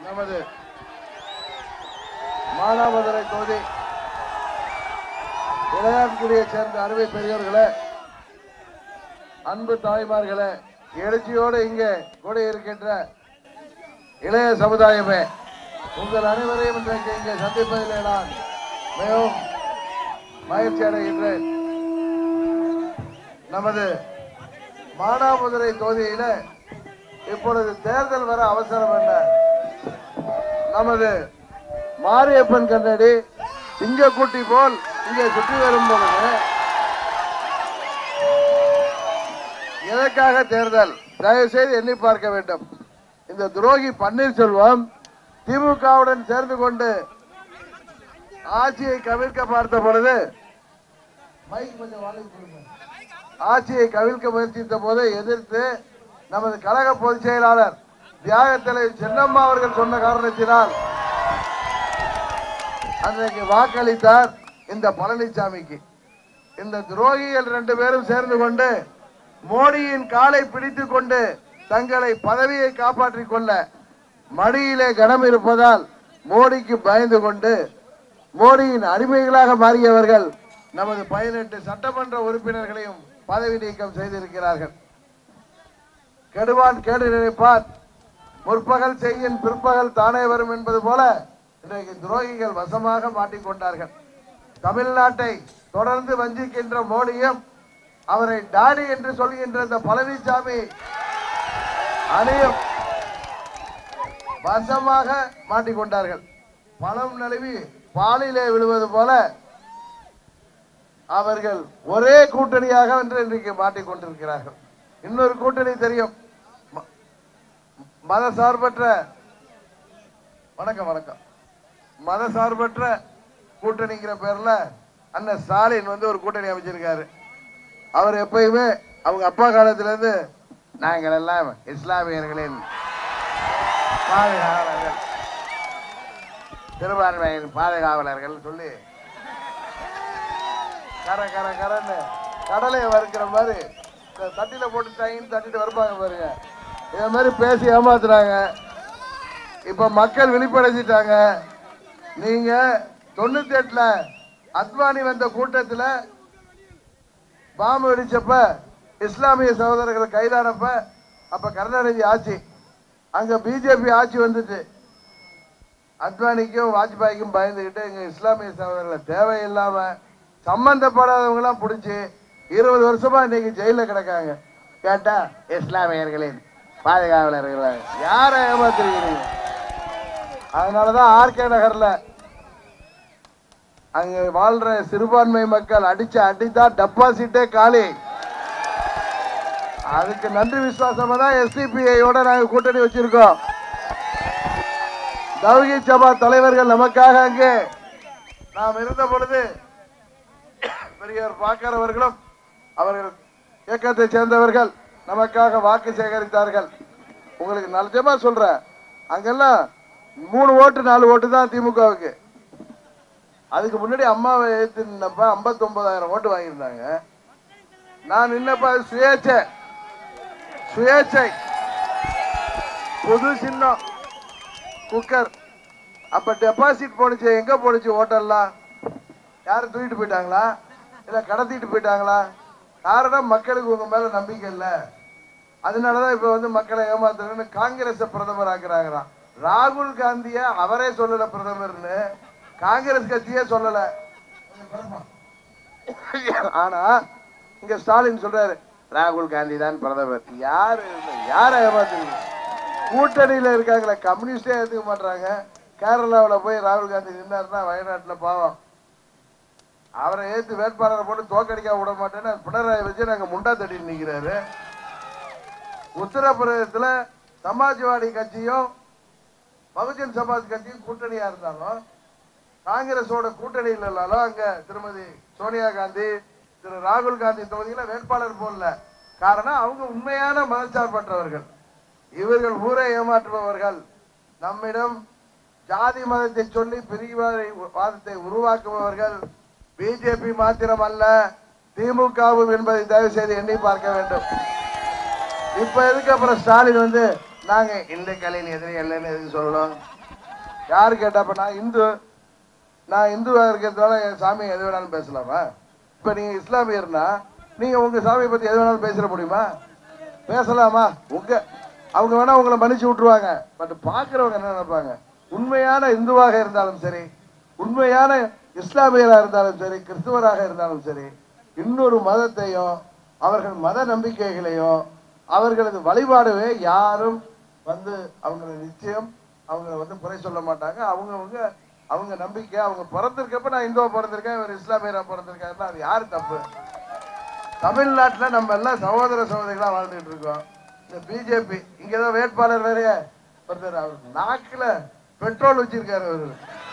நமது மானாமதுரை தொகுதி இளையான்குடியை சேர்ந்த அருமை பெரியவர்களே அன்பு தாய்மார்களே எழுச்சியோடு இங்கே கூட இருக்கின்ற இளைய சமுதாயமே உங்கள் அனைவரையும் இன்றைக்கு இங்கே சந்திப்பதிலே நான் மிகவும் மகிழ்ச்சி அடைகின்றேன் நமது மானாமதுரை தொகுதியில இப்பொழுது தேர்தல் வர அவசரம் என்ன நமது மாரியப்பன் கண்ணடி சிங்கக்குட்டி போல் இங்கே சுற்றி வரும் பொழுது எதற்காக தேர்தல் தயவு செய்து எண்ணி பார்க்க வேண்டும் இந்த துரோகி பன்னீர்செல்வம் திமுகவுடன் சேர்ந்து கொண்டு ஆட்சியை கவிழ்க்க பார்த்த பொழுது மைக் கொஞ்சம் வால்யூம் கொடுங்க. ஆட்சியை கவிழ்க்க முயற்சித்த போது எதிர்த்து நமது கழக பொதுச் செயலாளர் தியாக தலைவர் சென்னம்மா அவர்கள் சொன்ன காரணத்தினால் அன்றைக்கு வாக்களித்தார் இந்த பழனிசாமிக்கு இந்த துரோகிகள் ரெண்டு பேரும் சேர்ந்து கொண்டு மோடியின் காலை பிடித்துக் கொண்டு தங்களை பதவியை காப்பாற்றிக் கொள்ள மடியிலே கனம் இருப்பதால் மோடிக்கு பயந்து கொண்டு மோடியின் அடிமைகளாக மாறியவர்கள் நமது பதினெட்டு சட்டமன்ற உறுப்பினர்களையும் பதவி நீக்கம் செய்திருக்கிறார்கள் கெடுவான் கேடு நினைப்பான் முற்பகல் செய்யின் பிற்பகல் தானே வரும் என்பது போல இன்றைக்கு துரோகிகள் வசமாக மாட்டிக்கொண்டார்கள் தமிழ்நாட்டை தொடர்ந்து வஞ்சிக்கின்ற மோடியும் அவரை டாடி என்று சொல்கின்ற இந்த பழனிசாமி அணியும் வசமாக மாட்டிக்கொண்டார்கள் பணம் நழுவி பாலிலே விழுவது போல அவர்கள் ஒரே கூட்டணியாக என்று இன்றைக்கு மாட்டிக்கொண்டிருக்கிறார்கள் இன்னொரு கூட்டணி தெரியும் ம- மதசார்பற்ற வணக்கம் வணக்கம் மதசார்பற்ற கூட்டணிங்கிற பேர்ல அண்ணன் ஸ்டாலின் வந்து ஒரு கூட்டணி அமைச்சிருக்காரு அவர் எப்பயுமே அவங்க அப்பா காலத்துல இருந்து நாங்கள் எல்லாம் இஸ்லாமியர்களின் பாதுகாவலர்கள் சிறுபான்மையின் பாதுகாவலர்கள் சொல்லி கர கர கரன்னு கடலையை வறுக்கிற மாதிரி இந்த தட்டில போட்டு டைன்னு தட்டிட்டு வருப்பாங்க பாருங்க இத மாதிரி பேசி ஏமாத்துறாங்க இப்ப மக்கள் விழிப்படைஞ்சிட்டாங்க நீங்க தொண்ணூத்தி எட்டுல அத்வானி வந்த கூட்டத்துல பாம்பு வெடிச்சப்ப இஸ்லாமிய சகோதரர்கள் கைதானப்ப அப்ப கருணாநிதி ஆட்சி அங்க பிஜேபி ஆட்சி வந்துட்டு அத்வானிக்கும் வாஜ்பாய்க்கும் பயந்துகிட்டு எங்க இஸ்லாமிய சகோதரர்களை தேவையில்லாம சம்பந்தப்படாதவங்க எல்லாம் பிடிச்சி இருபது வருஷமா இன்னைக்கு ஜெயில கிடக்காங்க கேட்டா இஸ்லாமியர்களின் பாதுகாவலர்கள் யாரை ஏமாத்துறீங்க அதனாலதான் ஆர்கே நகர்ல அங்க வாழ்ற சிறுபான்மை மக்கள் அடிச்ச அடிதான் டெபாசிட்டே காலி அதுக்கு நன்றி விசுவாசமா தான் எஸ்டிபிஐயோட நாங்க கூட்டணி வச்சிருக்கோம் தௌஹீத் சபா தலைவர்கள் நமக்காக அங்கே நாம் இருந்த பொழுது பெரியவர் பாக்கிறவர்களும் அவர்கள் இயக்கத்தை சேர்ந்தவர்கள் நமக்காக வாக்கு சேகரித்தார்கள் உங்களுக்கு நிஜமா சொல்றேன் அங்கெல்லாம் மூணு ஓட்டு நாலு ஓட்டு தான் திமுகவுக்கு அதுக்கு முன்னாடி அம்மாவை ஏத்து நின்னப்ப ஐம்பத்தி ஒன்பதாயிரம் ஓட்டு வாங்கியிருந்தாங்க நான் நின்னப்ப அது சுயேட்சை சுயேட்சை புது சின்னம் குக்கர் அப்ப டெபாசிட் போனுச்சு எங்க போனுச்சு ஓட்டெல்லாம் யாரும் தூக்கிட்டு போயிட்டாங்களா இல்ல கடத்திட்டு போயிட்டாங்களா காரணம் மக்களுக்கு உங்க மேல நம்பிக்கை இல்ல அதனாலதான் இப்ப வந்து மக்களை ஏமாத்துறேன்னு காங்கிரஸ் பிரதமர் ஆக்குறாங்களாம் ராகுல் காந்திய அவரே சொல்லல பிரதமர்னு காங்கிரஸ் கட்சியே சொல்லல ஆனா இங்க ஸ்டாலின் சொல்றாரு ராகுல் காந்தி தான் பிரதமர் யாரு யார ஏமாத்துறீங்க கூட்டணியில இருக்காங்களே கம்யூனிஸ்டே ஏத்துக்க மாட்டாங்க கேரளாவுல போய் ராகுல் காந்தி நின்னாருன்னா வயநாட்டுல பாவம் அவரை ஏத்து வேட்பாளரை போட்டு தோக்கடிக்க விட மாட்டேன்னு பினராயி வச்சு நாங்க முண்டா தட்டி நிக்கிறாரு உத்தரப்பிரதேசத்துல சமாஜ்வாடி கட்சியும் பகுஜன் சமாஜ் கட்சியும் கூட்டணியா இருந்தாலும் காங்கிரஸோட கூட்டணியில் இல்லாலும் அங்க திருமதி சோனியா காந்தி திரு ராகுல் காந்தி தொகுதியில வேட்பாளர் போடல காரணம் அவங்க உண்மையான மதச்சார்பற்றவர்கள் இவர்கள் ஊரை ஏமாற்றுபவர்கள் நம்மிடம் ஜாதி மதத்தை சொல்லி பிரிவாதத்தை உருவாக்குபவர்கள் பிஜேபி மாத்திரம் அல்ல திமுகவும் என்பதை தயவு செய்து எண்ணி பார்க்க வேண்டும் இப்ப எதுக்கு அப்புறம் ஸ்டாலின் வந்து நாங்க இந்த கலையின் எதிரி இல்லைன்னு எதுக்கு சொல்லணும் யாரு கேட்டா இப்ப நான் இந்து நான் இந்துவா இருக்கிறதுனால என் சாமி எது வேணாலும் பேசலாமா இப்ப நீங்க இஸ்லாமியர்னா நீங்க உங்க சாமியை பத்தி எது வேணாலும் பேசிட முடியுமா பேசலாமா உங்க அவங்க வேணா உங்களை மன்னிச்சு விட்டுருவாங்க பட் பாக்குறவங்க என்ன நினைப்பாங்க உண்மையான இந்துவாக இருந்தாலும் சரி உண்மையான இஸ்லாமியராக இருந்தாலும் சரி கிறிஸ்துவராக இருந்தாலும் சரி இன்னொரு மதத்தையும் அவர்கள் மத நம்பிக்கைகளையும் அவர்களது வழிபாடுவே யாரும் வந்து அவங்கள நிச்சயம் அவங்கள வந்து குறை சொல்ல மாட்டாங்க அவங்கவங்க அவங்க நம்பிக்கை அவங்க பிறந்திருக்கப்ப நான் இந்துவா பிறந்திருக்கேன் இவர் இஸ்லாமியரா பிறந்திருக்காருன்னா அது யாரு தப்பு தமிழ்நாட்டுல நம்ம எல்லாம் சகோதர சகோதரிகளா வாழ்ந்துட்டு இருக்கோம் இந்த பிஜேபி இங்க ஏதோ வேட்பாளர் வேறைய ஒருத்தர் அவர் நாக்குல பெட்ரோல் வச்சிருக்காரு அவரு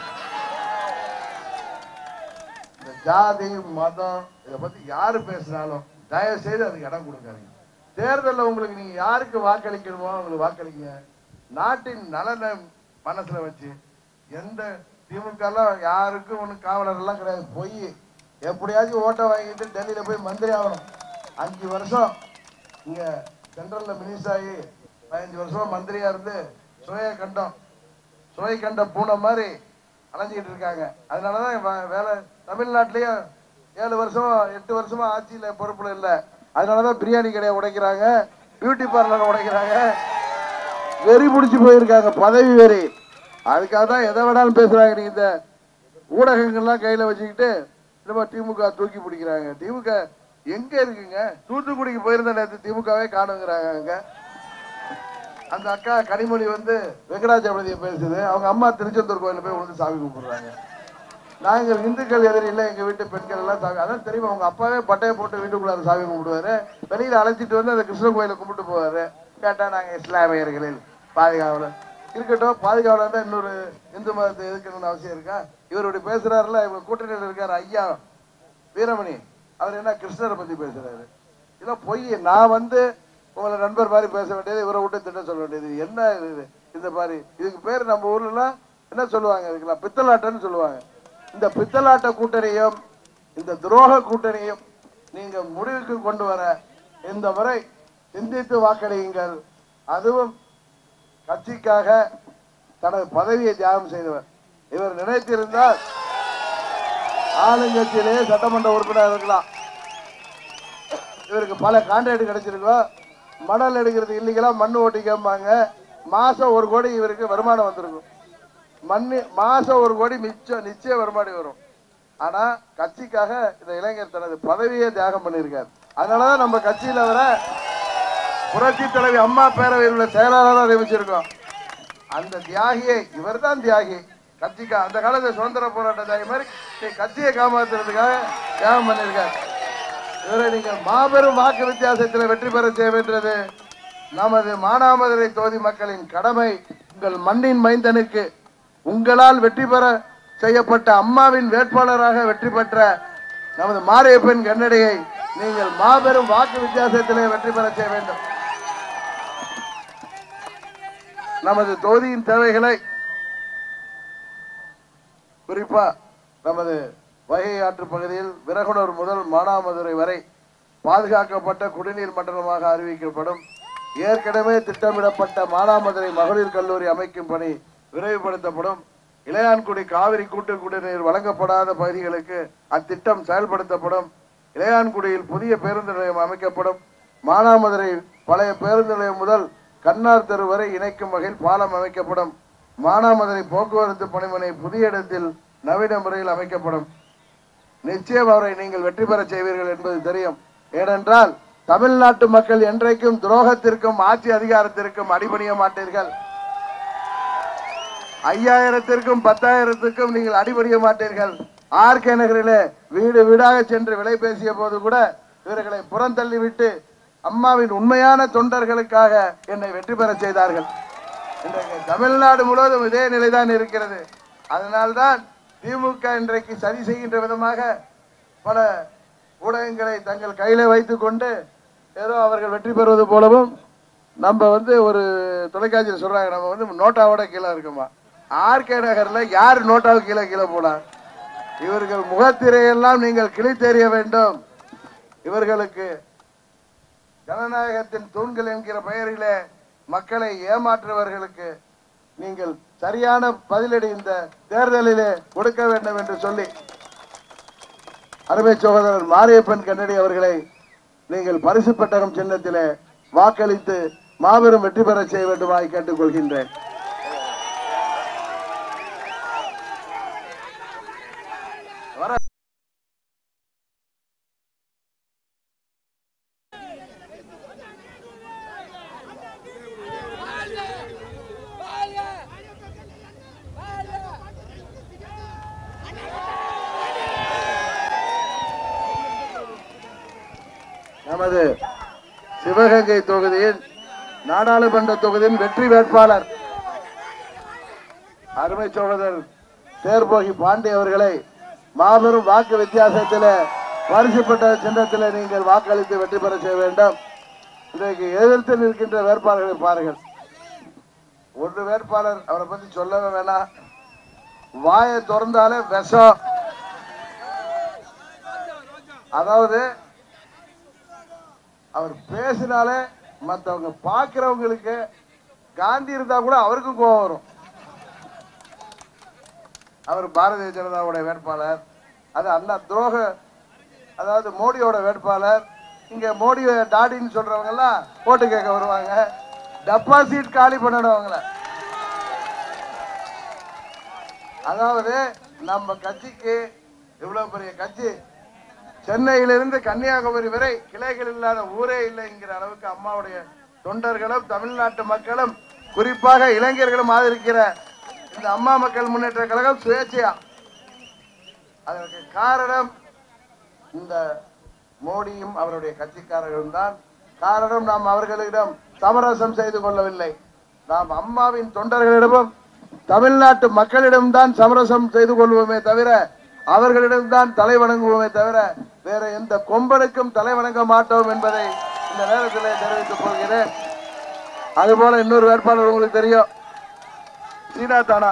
இந்த ஜாதி மதம் இதை பத்தி யாரு பேசினாலும் தயவு செய்து அதுக்கு இடம் கொடுக்காதீங்க தேர்தல்ல உங்களுக்கு நீங்க யாருக்கு வாக்களிக்கணுமோ அவங்களுக்கு வாக்களிங்க நாட்டின் நலனை மனசுல வச்சு எந்த திமுக எல்லாம் யாருக்கும் ஒண்ணு காவலர் எல்லாம் கிடையாது பொய் எப்படியாச்சும் ஓட்டை வாங்கிட்டு டெல்லியில போய் மந்திரி ஆகணும் அஞ்சு வருஷம் இங்க சென்ட்ரல்ல மினிஸ்டர் ஆகி பதினஞ்சு வருஷமா மந்திரியா இருந்து சுய கண்டம் சுவை கண்ட பூனை மாதிரி அலைஞ்சிக்கிட்டு இருக்காங்க அதனாலதான் வே- வேலை தமிழ்நாட்டிலயும் ஏழு வருஷம் எட்டு வருஷமா ஆட்சியில பொறுப்புல இல்ல அதனாலதான் பிரியாணி கடையை உடைக்கிறாங்க பியூட்டி பார்லரை உடைக்கிறாங்க வெறி பிடிச்சி போயிருக்காங்க பதவி வெறி அதுக்காக தான் எதை வேணாலும் பேசுறாங்க நீங்க இந்த ஊடகங்கள்லாம் கையில வச்சுக்கிட்டு நம்ம திமுக தூக்கி பிடிக்கிறாங்க திமுக எங்க இருக்குங்க தூத்துக்குடிக்கு போயிருந்த நேரத்து திமுகவே காணுங்கிறாங்க அங்க அந்த அக்கா கனிமொழி வந்து வெங்கடாஜலபதியை பேசுது அவங்க அம்மா திருச்செந்தூர் கோயில்ல போய் வந்து சாமி கும்பிடுறாங்க நாங்கள் இந்துக்கள் எதிரி இல்லை எங்க வீட்டு பெண்கள் எல்லாம் சாமி அதான் தெரியுமா அவங்க அப்பாவே பட்டையை போட்டு வீட்டுக்குள்ளார சாமி கும்பிடுவாரு வெளியில அழைச்சிட்டு வந்து அந்த கிருஷ்ண கோயிலை கும்பிட்டு போவாரு கேட்டா நாங்க இஸ்லாமியர்களில் பாதுகாவலர் இருக்கட்டும் பாதுகாவலர் தான் இன்னொரு இந்து மதத்தை எதுக்கணும்னு அவசியம் இருக்கா இவர் இப்படி பேசுறாருல இவங்க கூட்டணியில் இருக்காரு ஐயா வீரமணி அவர் என்ன கிருஷ்ணரை பத்தி பேசுறாரு இதெல்லாம் பொய் நான் வந்து உங்களை நண்பர் மாதிரி பேச வேண்டியது இவரை விட்டு திட்ட சொல்ல வேண்டியது என்ன இது இந்த மாதிரி இதுக்கு பேர் நம்ம ஊர்ல எல்லாம் என்ன சொல்லுவாங்க இதுக்கெல்லாம் பித்தலாட்டம்னு சொல்லுவாங்க இந்த பித்தலாட்ட கூட்டணியும் இந்த துரோக கூட்டணியும் நீங்க முடிவுக்கு கொண்டு வர இந்த முறை சிந்தித்து வாக்களியுங்கள் அதுவும் கட்சிக்காக தனது பதவியை தியாகம் செய்தவர் இவர் நினைத்திருந்தால் ஆளுங்கட்சியிலே சட்டமன்ற உறுப்பினர் இருக்கலாம் இவருக்கு பல கான்ட்ராக்ட் கிடைச்சிருக்கும் மணல் எடுக்கிறது இல்லீங்களா மண்ணு ஓட்டி கேட்பாங்க மாசம் ஒரு கோடி இவருக்கு வருமானம் வந்திருக்கும் மண்ணு மாசம் ஒரு கோடி மிச்சம் நிச்சய வருமானம் வரும் ஆனா கட்சிக்காக இந்த இளைஞர் தனது பதவியை தியாகம் பண்ணியிருக்கார் அதனாலதான் நம்ம கட்சியில வர புரட்சி தலைவி அம்மா பேரவையில் உள்ள செயலாளராக நியமிச்சிருக்கோம் அந்த தியாகியை இவர்தான் தியாகி கட்சிக்கா அந்த காலத்துல சுதந்திர போராட்ட தியாகி மாதிரி நீ கட்சியை காப்பாத்துறதுக்காக தியாகம் பண்ணியிருக்கார் இவரை நீங்கள் மாபெரும் வாக்கு வித்தியாசத்தில் வெற்றி பெற செய்ய வேண்டியது நமது மானாமதுரை தொகுதி மக்களின் கடமை உங்கள் மண்ணின் மைந்தனுக்கு உங்களால் வெற்றி பெற செய்யப்பட்ட அம்மாவின் வேட்பாளராக வெற்றி பெற்ற நமது மாரியப்பன் கண்ணடியை நீங்கள் மாபெரும் வாக்கு வித்தியாசத்திலே வெற்றி பெற செய்ய வேண்டும் நமது தொகுதியின் தேவைகளை குறிப்பா நமது வைகை ஆற்று பகுதியில் விரகுணர் முதல் மானாமதுரை வரை பாதுகாக்கப்பட்ட குடிநீர் மண்டலமாக அறிவிக்கப்படும் ஏற்கனவே திட்டமிடப்பட்ட மானாமதுரை மகளிர் கல்லூரி அமைக்கும் பணி விரைவுபடுத்தப்படும் இளையான்குடி காவிரி கூட்டு குடிநீர் வழங்கப்படாத பகுதிகளுக்கு அத்திட்டம் செயல்படுத்தப்படும் இளையான்குடியில் புதிய பேருந்து நிலையம் அமைக்கப்படும் மானாமதுரை பழைய பேருந்து நிலையம் முதல் கண்ணார் தெரு வரை இணைக்கும் வகையில் பாலம் அமைக்கப்படும் மானாமதுரை போக்குவரத்து பணிமனை புதிய இடத்தில் நவீன முறையில் அமைக்கப்படும் நிச்சயம் அவரை நீங்கள் வெற்றி பெற செய்வீர்கள் என்பது தெரியும் ஏனென்றால் தமிழ்நாட்டு மக்கள் என்றைக்கும் துரோகத்திற்கும் ஆட்சி அதிகாரத்திற்கும் அடிபணிய மாட்டீர்கள் ஐயாயிரத்திற்கும் பத்தாயிரத்திற்கும் நீங்கள் அடிபணிய மாட்டீர்கள் ஆர்கே நகரிலே வீடு வீடாக சென்று விலை பேசிய போது கூட இவர்களை புறந்தள்ளி விட்டு அம்மாவின் உண்மையான தொண்டர்களுக்காக என்னை வெற்றி பெற செய்தார்கள் இன்றைக்கு தமிழ்நாடு முழுவதும் இதே நிலைதான் இருக்கிறது அதனால்தான் திமுக இன்றைக்கு சரி செய்கின்ற விதமாக பல ஊடகங்களை தங்கள் கையில வைத்துக் கொண்டு ஏதோ அவர்கள் வெற்றி பெறுவது போலவும் நம்ம வந்து ஒரு தொலைக்காட்சியில் சொல்றாங்க நம்ம வந்து நோட்டாவோட கீழே இருக்குமா ஆர்கே நகர்ல யார் நோட்டாவுக்கு கீழே கீழே போனா இவர்கள் முகத்திரையெல்லாம் நீங்கள் கிழித்தெறிய வேண்டும் இவர்களுக்கு ஜனநாயகத்தின் தூண்கள் என்கிற பெயரிலே மக்களை ஏமாற்றுவர்களுக்கு நீங்கள் சரியான பதிலடி இந்த தேர்தலிலே கொடுக்க வேண்டும் என்று சொல்லி அருமை சகோதரர் மாரியப்பன் கண்ணடி அவர்களை நீங்கள் பரிசு பெட்டகம் சின்னத்திலே வாக்களித்து மாபெரும் வெற்றி பெற செய்ய வேண்டுமாய் கேட்டுக்கொள்கின்றேன் வர நமது சிவகங்கை தொகுதியின் நாடாளுமன்ற தொகுதியின் வெற்றி வேட்பாளர் அருமை சகோதரர் தேர்போகி பாண்டி அவர்களை மாபெரும் வாக்கு வித்தியாசத்தில் பரிசுப்பட்ட சின்னத்தில் நீங்கள் வாக்களித்து வெற்றி பெற செய்ய வேண்டும் இன்றைக்கு எதிர்த்து நிற்கின்ற வேட்பாளர்களை பாருங்கள் ஒரு வேட்பாளர் அவரை பத்தி சொல்லவே வேணாம் வாயை திறந்தாலே விஷம் அதாவது அவர் பேசினாலே மற்றவங்க பார்க்கிறவங்களுக்கு காந்தி இருந்தா கூட அவருக்கும் கோபம் வரும் அவர் பாரதிய ஜனதாவோட வேட்பாளர் அது அண்ணா துரோக அதாவது மோடியோட வேட்பாளர் இங்க மோடி டாடின்னு சொல்றவங்க எல்லாம் ஓட்டு கேட்க வருவாங்க டெபாசிட் காலி பண்ணணும் அவங்கள அதாவது நம்ம கட்சிக்கு இவ்வளவு பெரிய கட்சி சென்னையிலிருந்து கன்னியாகுமரி வரை கிளைகள் இல்லாத ஊரே இல்லைங்கிற அளவுக்கு அம்மாவுடைய தொண்டர்களும் தமிழ்நாட்டு மக்களும் குறிப்பாக இளைஞர்களும் ஆதரிக்கிற இந்த அம்மா மக்கள் முன்னேற்ற கழகம் சுயேட்சையா அதற்கு காரணம் இந்த மோடியும் அவருடைய கட்சிக்காரர்களும் தான் காரணம் நாம் அவர்களிடம் சமரசம் செய்து கொள்ளவில்லை நாம் அம்மாவின் தொண்டர்களிடமும் தமிழ்நாட்டு மக்களிடம்தான் சமரசம் செய்து கொள்வோமே தவிர அவர்களிடம்தான் தலை வணங்குவோமே தவிர வேற எந்த கொம்பனுக்கும் தலை வணங்க மாட்டோம் என்பதை இந்த நேரத்தில் தெரிவித்துக் கொள்கிறேன் அதுபோல இன்னொரு வேட்பாளர் உங்களுக்கு தெரியும் சீனா தானா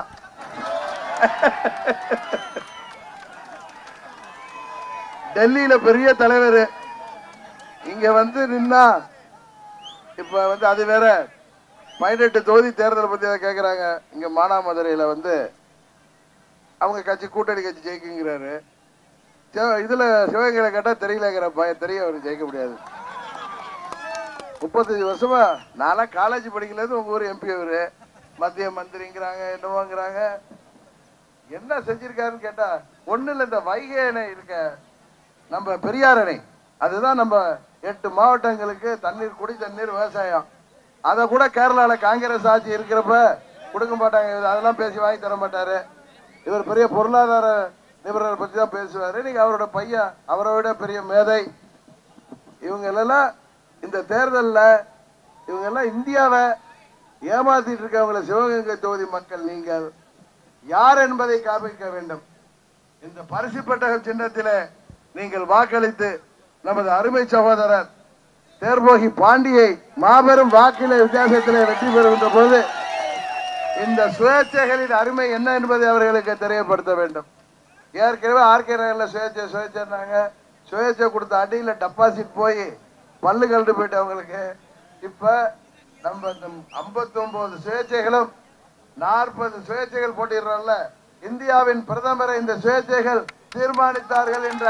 டெல்லியில பெரிய தலைவர் இங்க வந்து நின்னா இப்ப வந்து அது வேற பதினெட்டு தொகுதி தேர்தலை பத்தி அதை கேக்குறாங்க இங்க மானாமதுரையில வந்து அவங்க கட்சி கூட்டணி கட்சி ஜெயிக்குங்கிறாரு சிவ- இதுல சிவகங்கையில கேட்டா தெரியலங்கிற பயம் தெரிய அவருக்கு ஜெயிக்க முடியாது முப்பத்தஞ்சு வருஷமா நான்லாம் காலேஜ் படிக்கலேருந்து உங்க ஊர் எம்பி அவரு மத்திய மந்திரிங்கிறாங்க என்னவோங்கிறாங்க என்ன செஞ்சிருக்காருன்னு கேட்டா ஒண்ணு இல்ல இந்த வைகை அணை இருக்க நம்ம பெரியார் அணை அதுதான் நம்ம எட்டு மாவட்டங்களுக்கு தண்ணீர் குடி தண்ணீர் விவசாயம் அதை கூட கேரளால காங்கிரஸ் ஆட்சி இருக்கிறப்ப கொடுக்க மாட்டாங்க இவர் அதெல்லாம் பேசி வாங்கி தர மாட்டாரு இவர் பெரிய பொருளாதார நிபுணரை பத்தி தான் பேசுவாரு நீங்க அவரோட பையன் அவரை விட பெரிய மேதை இவங்க எல்லாம் இந்த தேர்தல்ல இவங்க எல்லாம் இந்தியாவை ஏமாத்திட்டு இருக்கவங்கள சிவகங்கை தொகுதி மக்கள் நீங்கள் யார் என்பதை காண்பிக்க வேண்டும் இந்த பரிசு பெட்டக சின்னத்திலே நீங்கள் வாக்களித்து நமது அருமை சகோதரர் தேர்போகி பாண்டியை மாபெரும் வாக்கில வித்தியாசத்திலே வெற்றி பெறுகின்ற போது இந்த சுயேட்சைகளின் அருமை என்ன என்பதை அவர்களுக்கு தெரியப்படுத்த வேண்டும் ஏற்கனவே ஆர்கே நகர்ல சுயேட்சை சுயேட்சைன்னாங்க சுயேட்சை கொடுத்த அடியில டெபாசிட் போய் பல்லு கழண்டு போயிட்டு அவங்களுக்கு இப்ப நம்ம இந்த 59 சுயேட்சைகளும் நாற்பது சுயேட்சைகள் போட்டிடுறோம்ல இந்தியாவின் பிரதமரை இந்த சுயேட்சைகள் தீர்மானித்தார்கள் என்ற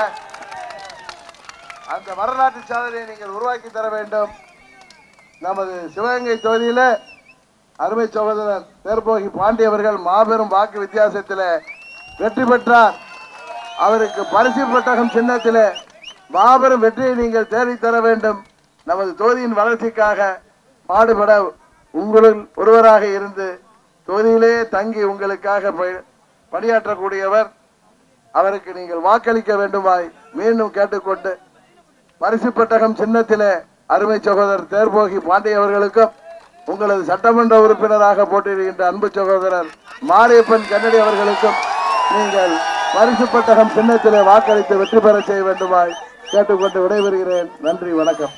அந்த வரலாற்று சாதனையை நீங்கள் உருவாக்கி தர வேண்டும் நமது சிவகங்கை தொகுதியில அருமை சகோதரர் தேர்போகி பாண்டி அவர்கள் மாபெரும் வாக்கு வித்தியாசத்தில் வெற்றி பெற்றார் அவருக்கு பரிசு பெட்டகம் சின்னத்திலே மாபெரும் வெற்றியை நீங்கள் தேடி தர வேண்டும் நமது தொகுதியின் வளர்ச்சிக்காக பாடுபட உங்களுள் ஒருவராக இருந்து தொகுதியிலே தங்கி உங்களுக்காக ப- பணியாற்றக்கூடியவர் அவருக்கு நீங்கள் வாக்களிக்க வேண்டுமாய் மீண்டும் கேட்டுக்கொண்டு பரிசு பெட்டகம் சின்னத்திலே அருமை சகோதரர் தேர்போகி பாண்டிய அவர்களுக்கும் உங்களது சட்டமன்ற உறுப்பினராக போட்டியிடுகின்ற அன்பு சகோதரர் மாரியப்பன் கண்ணடி அவர்களுக்கும் நீங்கள் பரிசு பெட்டகம் சின்னத்திலே வாக்களித்து வெற்றி பெற செய்ய வேண்டுமாய் கேட்டுக்கொண்டு விடைபெறுகிறேன் நன்றி வணக்கம்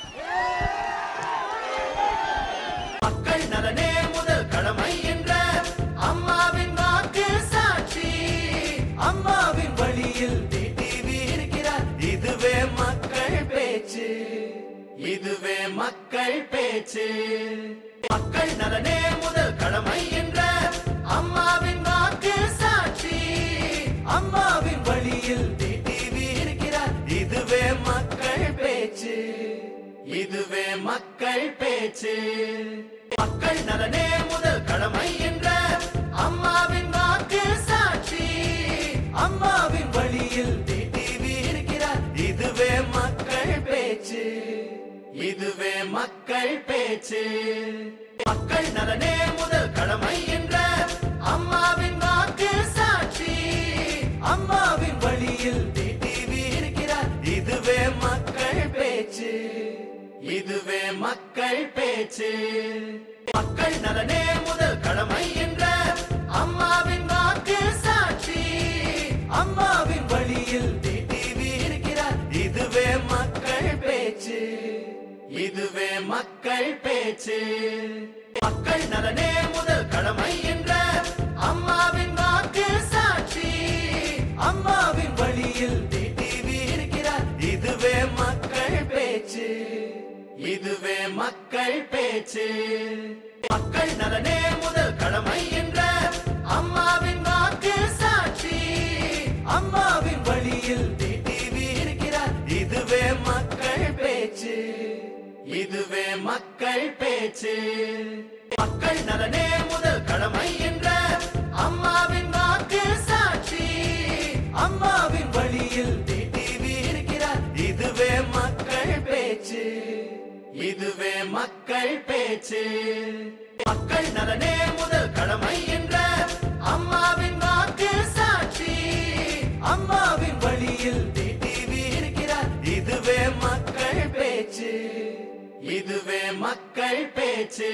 மக்கள் நலனே முதல் கடமை என்ற அம்மாவின் வாக்கு சாட்சி அம்மாவின் வழியில் டிடிவி இருக்கிறார் இதுவே மக்கள் பேச்சு இதுவே மக்கள் பேச்சு மக்கள் நலனே முதல் கடமை என்ற மக்கள் பேச்சு மக்கள் நலனே முதல் கடமை என்ற அம்மாவின் வாக்கு சாட்சி அம்மாவின் வழியில் டிடிவி இருக்கிறார் இதுவே மக்கள் பேச்சு இதுவே மக்கள் பேச்சு மக்கள் நலனே முதல் கடமை என்ற அம்மாவின் வாக்கு சாட்சி அம்மாவின் வழியில் டிடிவி இருக்கிறார் இதுவே மக்கள் பேச்சு இதுவே மக்கள் பேச்சு மக்கள் நலனே முதல் கடமை என்ற அம்மாவின் வாக்கு சாட்சி அம்மாவின் வழியில் டிடிவி இருக்கிறார் இதுவே மக்கள் பேச்சு இதுவே மக்கள் பேச்சு மக்கள் நலனே முதல் கடமை என்ற அம்மாவின் வாக்கு சாட்சி அம்மாவின் வழியில் டிடிவி இருக்கிறார் இதுவே மக்கள் பேச்சு இதுவே மக்கள் பேச்சு மக்கள் நலனே முதல் கடமை என்ற அம்மாவின் வாக்கு சாட்சி அம்மாவின் வழியில் டிடிவி இருக்கிறார் இதுவே மக்கள் பேச்சு இதுவே மக்கள் பேச்சு மக்கள் நலனே முதல் கடமை என்ற அம்மாவின் வாக்கு சாட்சி அம்மாவின் வழியில் டிடிவி இருக்கிறார் இதுவே மக்கள் பேச்சு இதுவே மக்கள் பேச்சு மக்கள் நலனே முதல் கடமை என்ற அம்மாவின் வாக்கு சாட்சி அம்மாவின் வழியில் டிடிவி இருக்கிறார் இதுவே மக்கள் பேச்சு இதுவே மக்கள் பேச்சு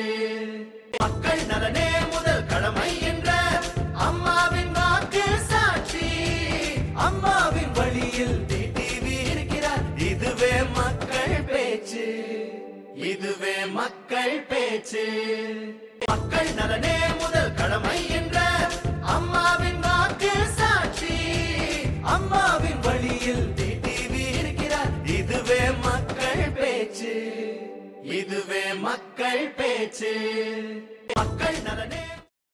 மக்கள் நலனே முதல் கடமை என்ற அம்மாவின் வாக்கு சாட்சி அம்மாவின் வழியில் டிடிவி இருக்கிறார் இதுவே மக்கள் பேச்சு இதுவே மக்கள் பேச்சு மக்கள் நலனே முதல் கடமை என்ற அம்மாவின் வாக்கு சாட்சி அம்மாவின் வழியில் டிடிவி இருக்கிறார் இதுவே மக்கள் பேச்சு இதுவே மக்கள் பேச்சு மக்கள் நலனே